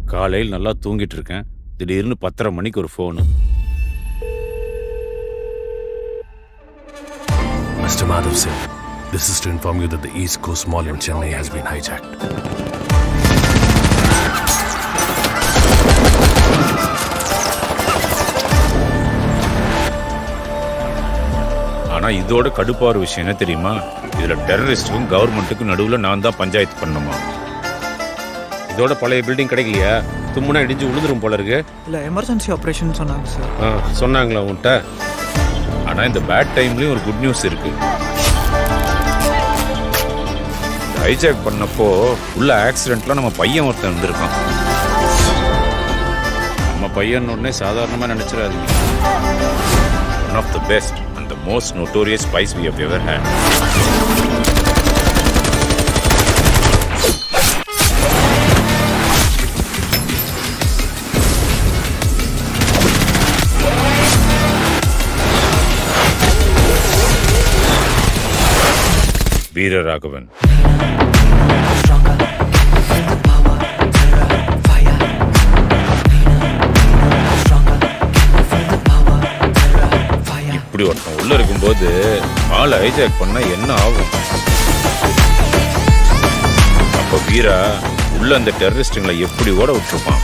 காலையில் நல்லா தூங்கிட்டு இருக்கேன் திடீர்னு பத்தரை மணிக்கு ஒரு phone Mr. Madhav Singh, this is to inform you that the East Coast Mall in Chennai has been hijacked. ஆனால் இதோட கடுப்பான விஷயம் என்ன தெரியுமா இதில் டெரரிஸ்ட்டுக்கும் கவர்மெண்ட்டுக்கும் நடுவில் நான் தான் பஞ்சாயத்து பண்ணணுமா இதோட பழைய பில்டிங் கிடைக்கலையா தும்முனா இடிஞ்சு விழுந்துரும் போல இருக்கு இல்லை எமர்ஜென்சி ஆப்ரேஷன் சொன்னாங்க சார் ஆ சொன்னாங்களா உன்கிட்ட ஆனால் இந்த பேட் டைம்லேயும் ஒரு குட் நியூஸ் இருக்கு ஹைஜாக் பண்ணப்போ உள்ள ஆக்சிடென்ட்ல நம்ம பையன் ஒருத்தன் இருந்திருக்கான் நம்ம பையன் உடனே சாதாரணமாக நினைச்சிடாதீங்க one of the best and the most notorious spies we have ever had Veeraraghavan இப்படி ஒருத்தன் உள்ள இருக்கும்போது ஆளை ஹைஜாக் பண்ணா என்ன ஆகும் அப்ப வீரா உள்ள அந்த டெரரிஸ்டுங்களை எப்படி ஓட விட்டுருப்பான்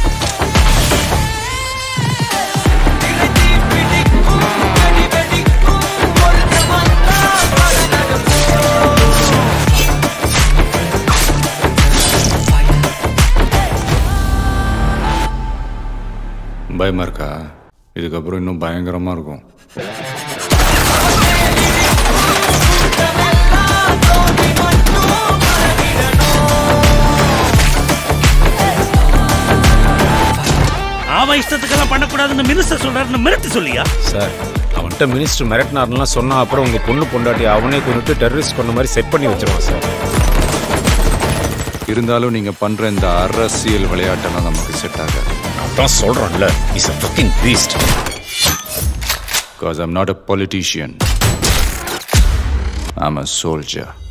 பயமா இருக்கா இதுக்கப்புறம் இன்னும் பயங்கரமா இருக்கும் அவன் இஷ்டத்துக்கெல்லாம் பண்ணக்கூடாதுன்னு மினிஸ்டர் சொல்றாருன்னு மிரட்டி சொல்லியா சார் அவன்கிட்ட மினிஸ்டர் மிரட்டினார்லாம் சொன்னா அப்புறம் உங்க பொண்ணு பொண்டாட்டி அவனே கொண்டுட்டு டெரரிஸ்ட் பண்ண மாதிரி செட் பண்ணி வச்சிருவான் சார் இருந்தாலும் நீங்க பண்ற இந்த அரசியல் விளையாட்டெல்லாம் நமக்கு செட் ஆகாது அதான் சொல்றேன்ல is a fucking beast because I'm not a politician I'm a soldier